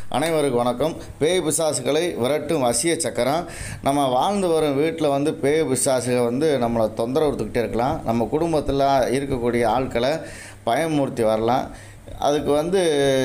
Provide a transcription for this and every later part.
அனைவருக்கும் வணக்கம் பேய் பிசாசுகளை விரட்டும் வசிய சக்கரம் நம்ம வாழ்ந்து வரும் வீட்டில் வந்து பேய் பிசாசுகள் வந்து நம்மளை தொந்தரவு கொடுத்துக்கிட்டே இருக்கலாம் நம்ம குடும்பத்தில் இருக்கக்கூடிய ஆட்களை பயமூர்த்தி வரலாம் அதுக்கு வந்து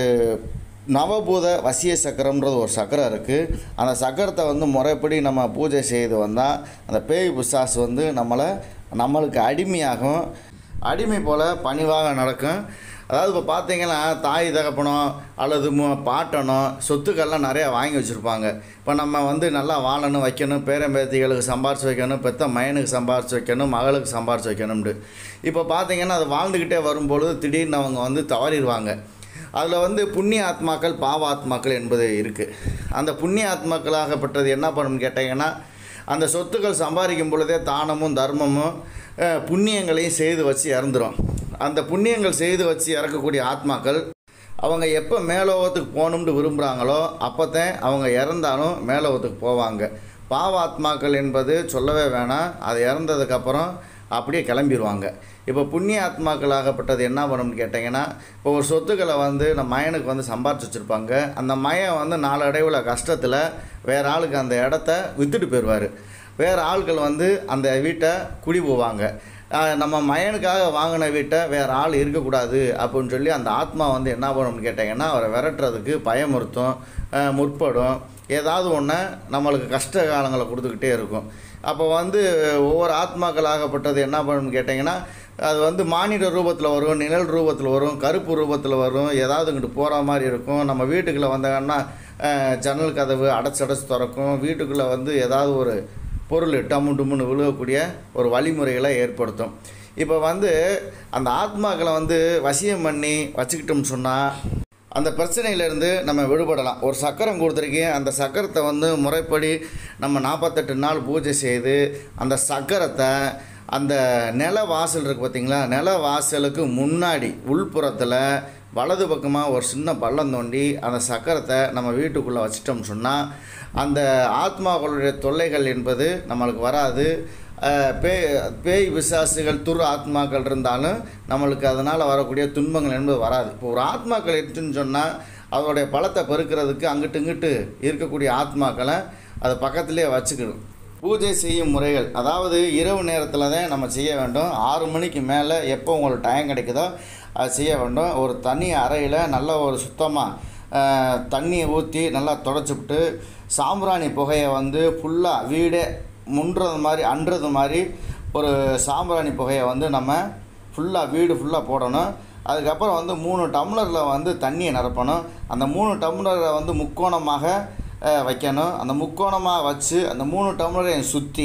நவபூத வசிய சக்கரம்ன்றது ஒரு சக்கரம் இருக்குது அந்த சக்கரத்தை வந்து முறைப்படி நம்ம பூஜை செய்து வந்தால் அந்த பேய் பிசாசு வந்து நம்மளை நம்மளுக்கு அடிமையாகும் அடிமை போல் பணிவாக நடக்கும் அதாவது இப்போ பார்த்தீங்கன்னா தாய் தகப்பனோ அல்லது மு பாட்டனோ சொத்துக்கள்லாம் நிறையா வாங்கி வச்சுருப்பாங்க இப்போ நம்ம வந்து நல்லா வாழணும் வைக்கணும் பேரம்பேத்திகளுக்கு சம்பாரிச்சு வைக்கணும் பெத்த மயனுக்கு சம்பாரிச்சு வைக்கணும் மகளுக்கு சம்பாரிச்சு வைக்கணும்னு இப்போ பார்த்தீங்கன்னா அது வாழ்ந்துக்கிட்டே வரும்பொழுது திடீர்னு அவங்க வந்து தவறிடுவாங்க அதில் வந்து புண்ணிய ஆத்மாக்கள் பாவ ஆத்மாக்கள் என்பது இருக்குது அந்த புண்ணிய ஆத்மாக்களாகப்பட்டது என்ன பண்ணும்னு கேட்டிங்கன்னா அந்த சொத்துக்கள் சம்பாதிக்கும் பொழுதே தானமும் தர்மமும் அஹ், புண்ணியங்களையும் செய்து வச்சு இறந்துரும் அந்த புண்ணியங்கள் செய்து வச்சு இறக்கக்கூடிய ஆத்மாக்கள் அவங்க எப்போ மேலோகத்துக்கு போகணும்னு விரும்புகிறாங்களோ அப்போத்தான் அவங்க இறந்தாலும் மேலோகத்துக்கு போவாங்க பாவாத்மாக்கள் என்பது சொல்லவே வேணாம் அது இறந்ததுக்கப்புறம் அப்படியே கிளம்பிடுவாங்க இப்போ புண்ணிய ஆத்மாக்களாகப்பட்டது என்ன பண்ணும்னு கேட்டிங்கன்னா இப்போ ஒரு சொத்துக்களை வந்து நம்ம மயனுக்கு வந்து சம்பாரிச்சு வச்சுருப்பாங்க அந்த மயன் வந்து நாளடைவில் கஷ்டத்தில் வேறு ஆளுக்கு அந்த இடத்த விற்றுட்டு போயிடுவார் வேறு ஆட்கள் வந்து அந்த வீட்டை குடி போவாங்க ஆஹ் நம்ம மயனுக்காக வாங்கின வீட்டை வேறு ஆள் இருக்கக்கூடாது அப்படின்னு சொல்லி அந்த ஆத்மா வந்து என்ன பண்ணும்னு கேட்டிங்கன்னா அவரை விரட்டுறதுக்கு பயமுறுத்தும் ஆஹ் முற்படும் ஏதாவது ஒன்று நம்மளுக்கு கஷ்ட காலங்களை கொடுத்துக்கிட்டே இருக்கும் அப்போ வந்து ஒவ்வொரு ஆத்மாக்களாகப்பட்டது என்ன பண்ணும்னு கேட்டிங்கன்னா அது வந்து மானிட ரூபத்தில் வரும் நிழல் ரூபத்தில் வரும் கருப்பு ரூபத்தில் வரும் ஏதாவது இங்கிட்டு போகிற மாதிரி இருக்கும் நம்ம வீட்டுக்குள்ளே வந்தாங்கன்னா ஆஹ் ஜன்னல் கதவு அடைச்சு அடைச்சு திறக்கும் வீட்டுக்குள்ளே வந்து ஏதாவது ஒரு பொருள் டம்மு டும்முன்னு விழுகக்கூடிய ஒரு வழிமுறைகளை ஏற்படுத்தும் இப்போ வந்து அந்த ஆத்மாக்களை வந்து வசியம் பண்ணி வச்சுக்கிட்டோம்னு சொன்னால் அந்த பிரச்சனையிலேருந்து நம்ம விடுபடலாம் ஒரு சக்கரம் கொடுத்துருக்கேன் அந்த சக்கரத்தை வந்து முறைப்படி நம்ம நாற்பத்தெட்டு நாள் பூஜை செய்து அந்த சக்கரத்தை அந்த நில வாசல் இருக்குது பார்த்தீங்களா நில வாசலுக்கு முன்னாடி உள்புறத்தில் வலது பக்கமாக ஒரு சின்ன பள்ளம் தோண்டி அந்த சக்கரத்தை நம்ம வீட்டுக்குள்ளே வச்சிட்டோம்னு சொன்னால் அந்த ஆத்மாக்களுடைய தொல்லைகள் என்பது நம்மளுக்கு வராது அஹ் பேய் பேய் பிசாசுகள் துர் ஆத்மாக்கள் இருந்தாலும் நம்மளுக்கு அதனால் வரக்கூடிய துன்பங்கள் என்பது வராது இப்போ ஒரு ஆத்மாக்கள் இருக்குன்னு சொன்னால் அதோடைய பலத்தை பெருக்கிறதுக்கு அங்கிட்டு இங்கிட்டு இருக்கக்கூடிய ஆத்மாக்களை அது பக்கத்துலேயே வச்சுக்கணும் பூஜை செய்யும் முறைகள் அதாவது இரவு நேரத்தில் தான் நம்ம செய்ய வேண்டும் ஆறு மணிக்கு மேலே எப்போ உங்களுக்கு டைம் கிடைக்குதோ அது செய்ய வேண்டும் ஒரு தனி அறையில் நல்ல ஒரு சுத்தமாக தண்ணியை ஊற்றி நல்லா தொடச்சிவிட்டு சாம்பிராணி புகையை வந்து ஃபுல்லாக வீடே முன்றது மாதிரி அன்றது மாதிரி ஒரு சாம்பிராணி புகையை வந்து நம்ம ஃபுல்லாக வீடு ஃபுல்லாக போடணும் அதுக்கப்புறம் வந்து மூணு டம்ளரில் வந்து தண்ணியை நிரப்பணும் அந்த மூணு டம்ளரை வந்து முக்கோணமாக அஹ், வைக்கணும் அந்த முக்கோணமாக வச்சு அந்த மூணு டம்ளரையும் சுற்றி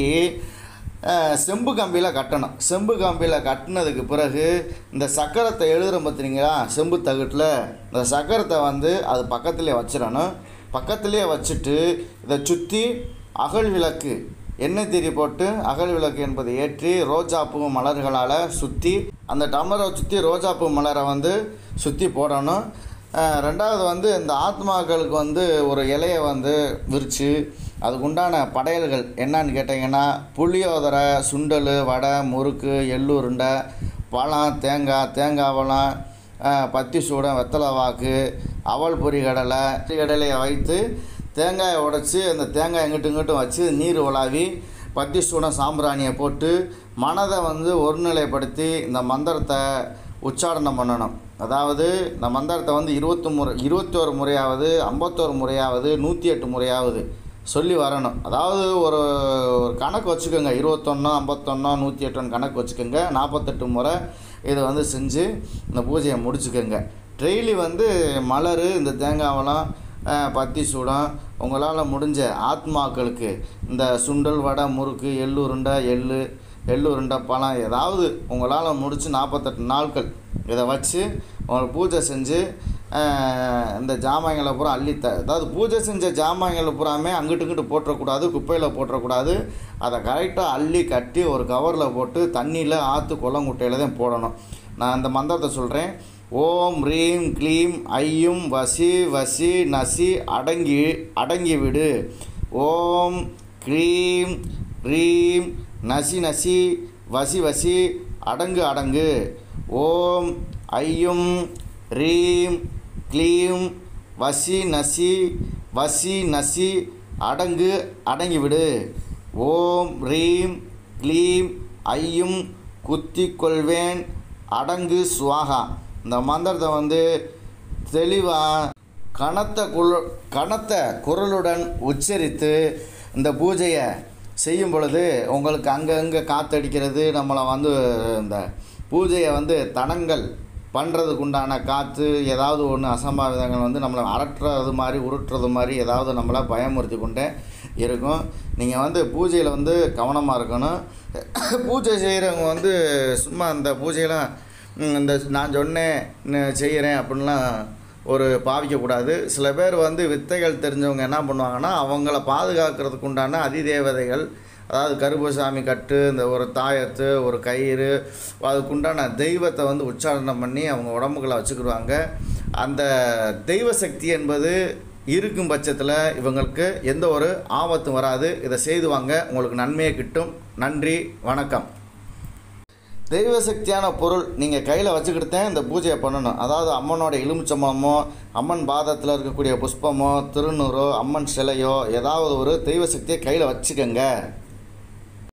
செம்பு கம்பியில் கட்டணும் செம்பு கம்பியில் கட்டினதுக்கு பிறகு இந்த சக்கரத்தை எழுதுகிறோம் பார்த்தீங்களா செம்பு தகட்டில் இந்த சக்கரத்தை வந்து அது பக்கத்துலேயே வச்சிடணும் பக்கத்துலேயே வச்சுட்டு இதை சுற்றி அகல் விளக்கு எண்ணெய் திரி போட்டு அகல் விளக்கு என்பதை ஏற்றி ரோஜாப்பூ மலர்களால் சுற்றி அந்த டம்ளரை சுற்றி ரோஜாப்பூ மலரை வந்து சுற்றி போடணும் அஹ் ரெண்டாவது வந்து இந்த ஆத்மாக்களுக்கு வந்து ஒரு இலையை வந்து விரித்து அதுக்குண்டான படையல்கள் என்னன்னு கேட்டிங்கன்னா புளியோதரை சுண்டல் வடை முறுக்கு எள்ளுருண்டை பழம் தேங்காய் தேங்காய் பழம் அஹ் பத்தி சூடம் வெத்தலை வாக்கு அவல் பொரி கடலை கடலையை வைத்து தேங்காயை உடைச்சி அந்த தேங்காய் எங்கிட்டும் இங்கிட்டும் வச்சு நீர் உலாவி பத்தி சூடம் சாம்பிராணியை போட்டு மனதை வந்து ஒருநிலைப்படுத்தி இந்த மந்திரத்தை உச்சாரணம் பண்ணணும் அதாவது இந்த மந்திரத்தை வந்து இருபத்தி முறை இருபத்தோரு முறையாவது ஐம்பத்தோரு முறையாவது நூற்றி எட்டு முறையாவது சொல்லி வரணும் அதாவது ஒரு ஒரு கணக்கு வச்சுக்கோங்க இருபத்தொன்னோ ஐம்பத்தொன்னோ நூற்றி எட்டுன்னு கணக்கு வச்சுக்கோங்க நாற்பத்தெட்டு முறை இதை வந்து செஞ்சு இந்த பூஜையை முடிச்சுக்கோங்க டெய்லி வந்து மலர் இந்த தேங்காவெல்லாம் அஹ், பத்தி சூடம் உங்களால் முடிஞ்ச ஆத்மாக்களுக்கு இந்த சுண்டல் வடை முறுக்கு எள்ளு உருண்டை எள்ளு எள்ளு உருண்டை பழம் ஏதாவது உங்களால் முடிச்சு நாற்பத்தெட்டு நாட்கள் இதை வச்சு உங்களுக்கு பூஜை செஞ்சு அஹ், இந்த ஜாமான்களை பூரா அள்ளி த அதாவது பூஜை செஞ்ச ஜாமான்களை பூராமே அங்கிட்டு இங்கிட்டு போட்டுறக்கூடாது குப்பையில் போட்டுறக்கூடாது அதை கரெக்டாக அள்ளி கட்டி ஒரு கவரில் போட்டு தண்ணியில் ஆற்று குளங்குட்டையில் தான் போடணும் நான் அந்த மந்திரத்தை சொல்கிறேன் ஓம் ரீம் க்ளீம் ஐயும் வசி வசி நசி அடங்கி அடங்கி விடு ஓம் க்ரீம் ரீம் நசி நசி வசி வசி அடங்கு அடங்கு ஓம் ஐயும் ரீம் க்ளீம் வசி நசி வசி நசி அடங்கு அடங்கிவிடு ஓம் ரீம் க்ளீம் ஐயும் குத்திக் கொள்வேன் அடங்கு சுவாகா இந்த மந்திரத்தை வந்து தெளிவாக கனத்த குழு கனத்த குரலுடன் உச்சரித்து இந்த பூஜையை செய்யும் பொழுது உங்களுக்கு அங்கங்கே காற்றடிக்கிறது நம்மளை வந்து இந்த பூஜையை வந்து தடங்கள் பண்ணுறதுக்கு உண்டான காற்று ஏதாவது ஒன்று அசம்பாவிதங்கள் வந்து நம்மளை அரட்டுறது மாதிரி உருட்டுறது மாதிரி ஏதாவது நம்மளை பயமுறுத்தி கொண்டே இருக்கும் நீங்கள் வந்து பூஜையில் வந்து கவனமாக இருக்கணும் பூஜை செய்கிறவங்க வந்து சும்மா இந்த பூஜையெல்லாம் ம், இந்த நான் சொன்னேன் நான் செய்கிறேன் அப்படின்லாம் ஒரு பாவிக்கக்கூடாது சில பேர் வந்து வித்தைகள் தெரிஞ்சவங்க என்ன பண்ணுவாங்கன்னா அவங்கள பாதுகாக்கிறதுக்கு உண்டான அதிதேவதைகள் அதாவது கருப்பசாமி கட்டு இந்த ஒரு தாயத்து ஒரு கயிறு அதுக்குண்டான தெய்வத்தை வந்து உச்சாரணம் பண்ணி அவங்க உடம்புகளை வச்சுக்கிடுவாங்க அந்த தெய்வ சக்தி என்பது இருக்கும் பட்சத்தில் இவங்களுக்கு எந்த ஒரு ஆபத்தும் வராது இதை செய்து வாங்க உங்களுக்கு நன்மையை கிட்டும் நன்றி வணக்கம் தெய்வ சக்தியான பொருள் நீங்கள் கையில் வச்சுக்கிட்டு இந்த பூஜையை பண்ணணும் அதாவது அம்மனோட எலுமிச்சம்பழமோ அம்மன் பாதத்தில் இருக்கக்கூடிய புஷ்பமோ திருநூறோ அம்மன் சிலையோ ஏதாவது ஒரு தெய்வ சக்தியை கையில் வச்சுக்கோங்க